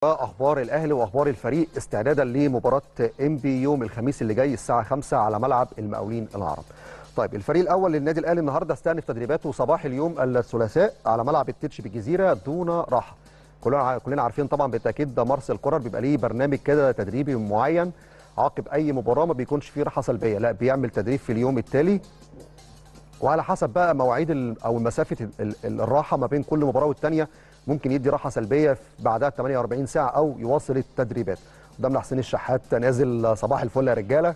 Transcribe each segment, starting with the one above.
اخبار الاهلي واخبار الفريق استعدادا لمباراه انبي يوم الخميس اللي جاي الساعه 5 على ملعب المقاولين العرب. طيب الفريق الاول للنادي الاهلي النهارده استأنف تدريباته صباح اليوم الثلاثاء على ملعب التتش بالجزيره دون راحه. كلنا كلنا عارفين طبعا بالتاكيد ده مارسيل كولر بيبقى ليه برنامج كده تدريبي معين عقب اي مباراه ما بيكونش فيه راحه سلبيه لا بيعمل تدريب في اليوم التالي وعلى حسب بقى مواعيد او مسافه الراحه ما بين كل مباراه والثانيه ممكن يدي راحه سلبيه بعدها 48 ساعه او يواصل التدريبات قدامنا حسين الشحات نازل صباح الفل يا رجاله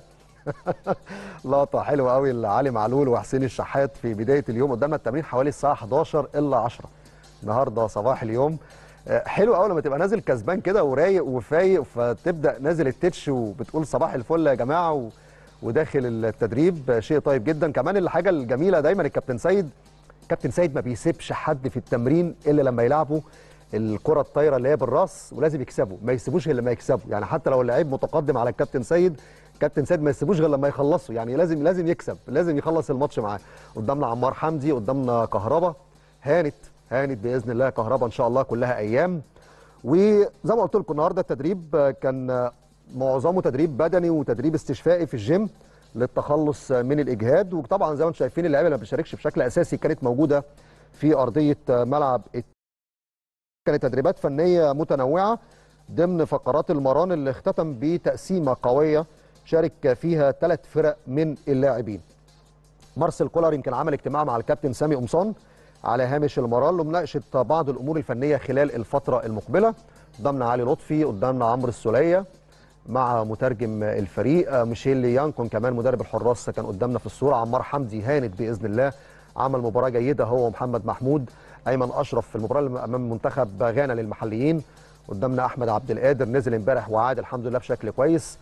لقطه حلوه قوي لعلي معلول وحسين الشحات في بدايه اليوم قدامنا التمرين حوالي الساعه 11 الا 10 النهارده صباح اليوم حلو قوي لما تبقى نازل كسبان كده ورايق وفايق فتبدا نازل التتش وبتقول صباح الفل يا جماعه و... وداخل التدريب شيء طيب جدا كمان الحاجه الجميله دايما الكابتن سيد كابتن سيد ما بيسيبش حد في التمرين الا لما يلعبوا الكره الطايره اللي هي بالراس ولازم يكسبوا ما يسيبوش الا لما يكسبوا يعني حتى لو اللعيب متقدم على الكابتن سيد كابتن سيد ما يسيبوش غير لما يخلصوا يعني لازم لازم يكسب لازم يخلص الماتش معاه قدامنا عمار حمدي قدامنا كهربا هانت هانت باذن الله كهربا ان شاء الله كلها ايام وزي ما قلت لكم النهارده التدريب كان معظمه تدريب بدني وتدريب استشفائي في الجيم للتخلص من الاجهاد وطبعا زي ما انتم شايفين اللعيبه اللي ما بتشاركش بشكل اساسي كانت موجوده في ارضيه ملعب كانت تدريبات فنيه متنوعه ضمن فقرات المران اللي اختتم بتقسيمه قويه شارك فيها ثلاث فرق من اللاعبين مارسيل كولر يمكن عمل اجتماع مع الكابتن سامي قمصان على هامش المران لمناقشه بعض الامور الفنيه خلال الفتره المقبله قدامنا علي لطفي قدامنا عمرو السوليه مع مترجم الفريق ميشيل يانكون كمان مدرب الحراس كان قدامنا في الصوره عمار حمدي هانت باذن الله عمل مباراه جيده هو ومحمد محمود ايمن اشرف في المباراه امام منتخب غانا للمحليين قدامنا احمد عبد القادر نزل امبارح وعاد الحمد لله بشكل كويس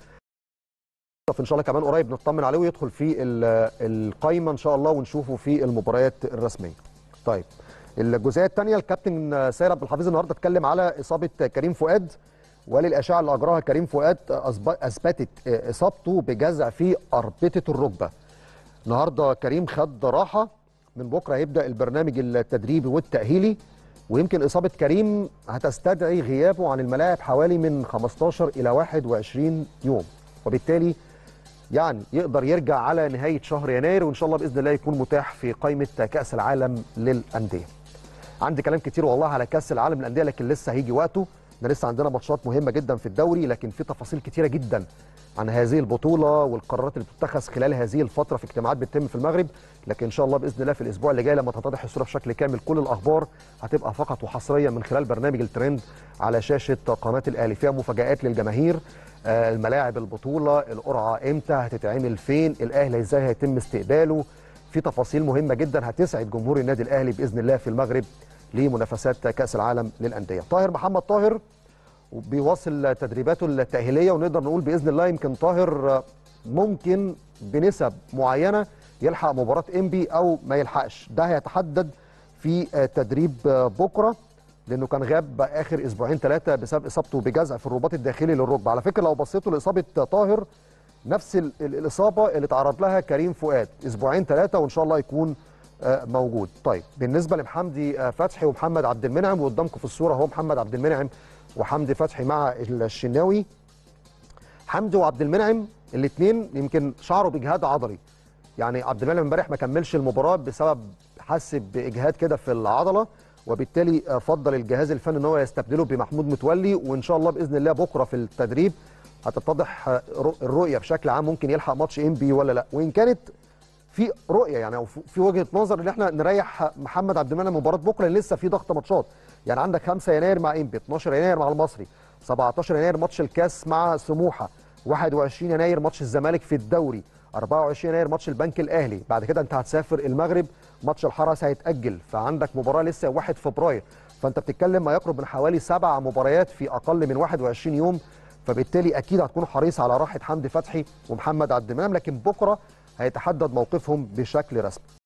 ان شاء الله كمان قريب نطمن عليه ويدخل في القايمه ان شاء الله ونشوفه في المباريات الرسميه طيب الجزئيه الثانيه الكابتن سيد عبد الحفيظ النهارده اتكلم على اصابه كريم فؤاد وللاشعه اللي اجراها كريم فؤاد اثبتت اصابته بجزع في اربطه الركبه. النهارده كريم خد راحه من بكره هيبدا البرنامج التدريبي والتاهيلي ويمكن اصابه كريم هتستدعي غيابه عن الملاعب حوالي من 15 الى 21 يوم وبالتالي يعني يقدر يرجع على نهايه شهر يناير وان شاء الله باذن الله يكون متاح في قائمه كاس العالم للانديه. عندي كلام كتير والله على كاس العالم للانديه لكن لسه هيجي وقته احنا لسه عندنا ماتشات مهمه جدا في الدوري لكن في تفاصيل كتيره جدا عن هذه البطوله والقرارات اللي بتتخذ خلال هذه الفتره في اجتماعات بتتم في المغرب لكن ان شاء الله باذن الله في الاسبوع اللي جاي لما تتضح الصوره بشكل كامل كل الاخبار هتبقى فقط وحصريا من خلال برنامج الترند على شاشه قناه الاهلي فيها مفاجات للجماهير آه الملاعب البطوله القرعه امتى هتتعمل فين الاهلي ازاي هيتم استقباله في تفاصيل مهمه جدا هتسعد جمهور النادي الاهلي باذن الله في المغرب لمنافسات كاس العالم للانديه طاهر محمد طاهر وبيواصل تدريباته التأهيلية ونقدر نقول بإذن الله يمكن طاهر ممكن بنسب معينة يلحق مباراة إنبي أو ما يلحقش ده هيتحدد في تدريب بكرة لأنه كان غاب آخر أسبوعين ثلاثة بسبب إصابته بجزع في الرباط الداخلي للركبة على فكرة لو بصيتوا لإصابة طاهر نفس الإصابة اللي تعرض لها كريم فؤاد أسبوعين ثلاثة وإن شاء الله يكون موجود طيب بالنسبة لمحمدي فتحي ومحمد عبد المنعم وقدامكم في الصورة هو محمد عبد المنعم وحمدي فتحي مع الشناوي حمدي وعبد المنعم الاثنين يمكن شعروا باجهاد عضلي يعني عبد المنعم امبارح ما كملش المباراه بسبب حس باجهاد كده في العضله وبالتالي فضل الجهاز الفني ان هو يستبدله بمحمود متولي وان شاء الله باذن الله بكره في التدريب هتتضح الرؤيه بشكل عام ممكن يلحق ماتش ام بي ولا لا وان كانت في رؤيه يعني او في وجهه نظر ان احنا نريح محمد عبد المنعم مباراه بكره لسه في ضغط ماتشات يعني عندك 5 يناير مع انبي 12 يناير مع المصري 17 يناير ماتش الكاس مع سموحه 21 يناير ماتش الزمالك في الدوري 24 يناير ماتش البنك الاهلي بعد كده انت هتسافر المغرب ماتش الحرس هيتاجل فعندك مباراه لسه 1 فبراير فانت بتتكلم ما يقرب من حوالي سبع مباريات في اقل من 21 يوم فبالتالي اكيد هتكون حريص على راحه حمدي فتحي ومحمد عبد المنعم لكن بكره هيتحدد موقفهم بشكل رسمي